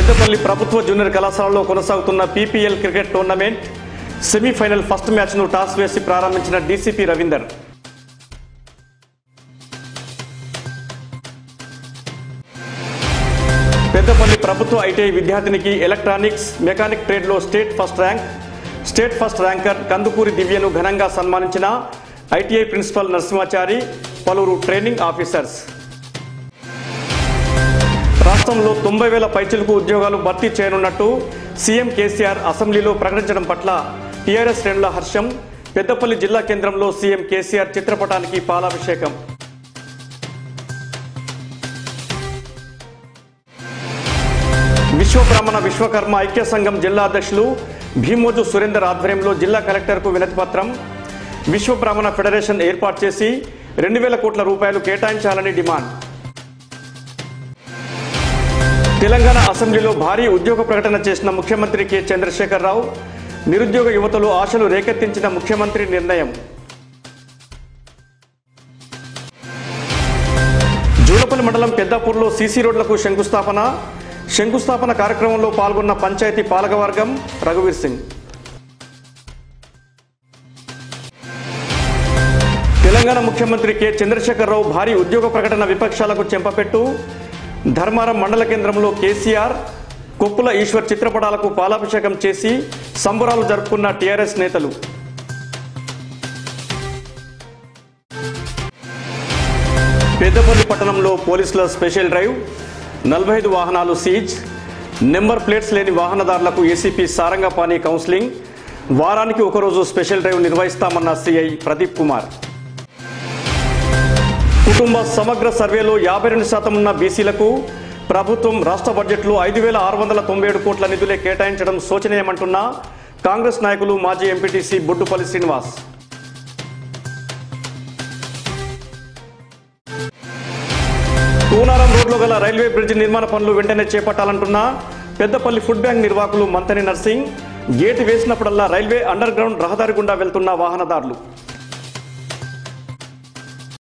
పెద్దపల్లి ప్రభుత్వ జూనియర్ కళాశాలలో కొనసాగుతున్న PPL cricket tournament semifinal first మ్యాచ్ను టాస్ వేసి ప్రారంభించిన డీసీపీ రవీందర్ పెద్దపల్లి ప్రభుత్వ ఐటీఐ విద్యార్థినికి ఎలక్ట్రానిక్స్ మెకానిక్ ట్రేడ్లో state first rank state first ranker Kandukuri దివ్యను ఘనంగా సన్మానించిన ఐటీఐ ప్రిన్సిపల్ నరసింహాచారి పలువురు ట్రైనింగ్ ఆఫీసర్స్ రాష్ట్రంలో తొంభై వేల పైచిలకు ఉద్యోగాలు భర్తీ చేయనున్నట్టు సీఎం కేసీఆర్ అసెంబ్లీలో ప్రకటించడం పట్ల టీఆర్ఎస్ శ్రేణుల హర్షం పెద్దపల్లి జిల్లా కేంద్రంలో సీఎం కేసీఆర్ చిత్రపటానికి పాలాభిషేకం విశ్వబ్రాహ్మణ విశ్వకర్మ ఐక్య సంఘం జిల్లా అధ్యక్షులు భీమోజు సురేందర్ ఆధ్వర్యంలో జిల్లా కలెక్టర్కు వినతిపత్రం విశ్వబ్రాహ్మణ ఫెడరేషన్ ఏర్పాటు చేసి రెండు వేల కోట్ల రూపాయలు కేటాయించాలని డిమాండ్ తెలంగాణ అసెంబ్లీలో భారీ ఉద్యోగ ప్రకటన చేసిన ముఖ్యమంత్రి కె చంద్రశేఖరరావు నిరుద్యోగ యువతలో ఆశలు రేకెత్తించిన ముఖ్యమంత్రి నిర్ణయం జూలపల్లి మండలం పెద్దాపూర్లో సీసీ రోడ్లకు శంకుస్థాపన శంకుస్థాపన కార్యక్రమంలో పాల్గొన్న పంచాయతీ పాలకవర్గం రఘువీర్ సింగ్ తెలంగాణ ముఖ్యమంత్రి కె చంద్రశేఖరరావు భారీ ఉద్యోగ ప్రకటన విపక్షాలకు చెంపపెట్టు ధర్మారం మండల కేంద్రంలో కేసీఆర్ కొప్పుల ఈశ్వర్ చిత్రపటాలకు పాలాభిషేకం చేసి సంబరాలు జరుపుకున్న టీఆర్ఎస్ నేతలు పెద్దపల్లి పట్టణంలో పోలీసుల స్పెషల్ డ్రైవ్ నలభై ఐదు వాహనాలు సీజ్ నెంబర్ ప్లేట్స్ లేని వాహనదారులకు ఏసీపీ సారంగపాణి కౌన్సిలింగ్ వారానికి ఒకరోజు స్పెషల్ డ్రైవ్ నిర్వహిస్తామన్న సిఐ ప్రదీప్ కుమార్ కుటుంబ సమగ్ర సర్వేలో యాభై రెండు శాతం ఉన్న బీసీలకు ప్రభుత్వం రాష్ట్ర బడ్జెట్లో ఐదు వేల ఆరు వందల తొంభై ఏడు కోట్ల నిధులే కేటాయించడం శోచనీయమంటున్న కాంగ్రెస్ నాయకులు మాజీ ఎంపీటీసీ బొడ్డుపల్లి శ్రీనివాస్ కూనారం రోడ్లో గల రైల్వే బ్రిడ్జ్ నిర్మాణ పనులు వెంటనే చేపట్టాలంటున్న పెద్దపల్లి ఫుడ్ బ్యాంక్ నిర్వాహకులు మంతని నర్సింగ్ గేటు వేసినప్పుడల్లా రైల్వే అండర్ గ్రౌండ్ రహదారి గుండా వెళ్తున్న వాహనదారులు